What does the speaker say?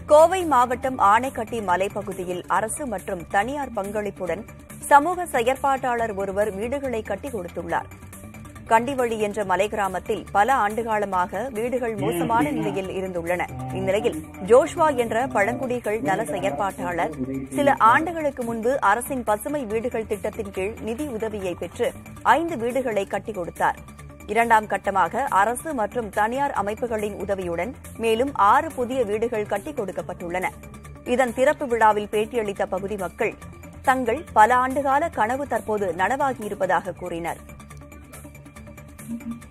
கோவை மாவட்டம் ஆனைக்கட்டி மலைப்பகுதியில் அரசு மற்றும் தனியார் பங்களிப்புடன் சமூக செயற்பாட்டாளர் ஒருவர் வீடுகளை கட்டிக் கொடுத்துள்ளார் கண்டிவழி என்ற மலை கிராமத்தில் பல ஆண்டுகாலமாக வீடுகள் மோசமான நிலையில் இருந்துள்ளன இந்நிலையில் ஜோஷ்வா என்ற பழங்குடிகள் நல செயற்பாட்டாளர் சில ஆண்டுகளுக்கு முன்பு அரசின் பசுமை வீடுகள் திட்டத்தின் கீழ் நிதி உதவியை பெற்று ஐந்து வீடுகளை கட்டிக் கொடுத்தார் இரண்டாம் கட்டமாக அரசு மற்றும் தனியார் அமைப்புகளின் உதவியுடன் மேலும் ஆறு புதிய வீடுகள் கட்டிக் கொடுக்கப்பட்டுள்ளன இதன் திறப்பு விழாவில் பேட்டியளித்த பகுதி மக்கள் தங்கள் பல ஆண்டுகால கனவு தற்போது நனவாகியிருப்பதாக கூறினர்